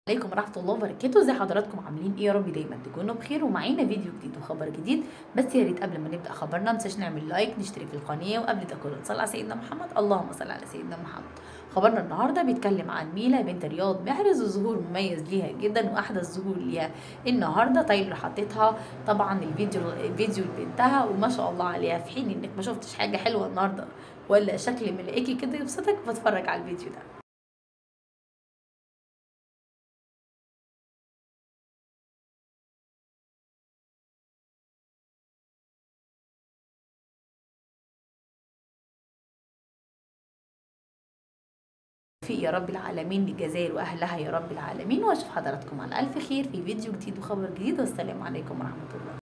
عليكم ورحمة الله وبركاته ازي حضراتكم عاملين ايه يا رب دايما تكونوا بخير ومعانا فيديو جديد وخبر جديد بس يا ريت قبل ما نبدا خبرنا متنساش نعمل لايك نشترك في القناه وقبل ده كله نصلي على سيدنا محمد اللهم صل على سيدنا محمد خبرنا النهارده بيتكلم عن ميلا بنت رياض محرز وظهور مميز ليها جدا واحدث ظهور ليها النهارده تايلر حطيتها طبعا الفيديو الفيديو لبنتها وما شاء الله عليها في حين انك ما شفتش حاجه حلوه النهارده ولا شكل ملاقيكي كده يبسطك فاتفرج على الفيديو ده توفيق يا رب العالمين للجزائر واهلها يا رب العالمين واشوف حضراتكم على الف خير في فيديو جديد وخبر جديد والسلام عليكم ورحمه الله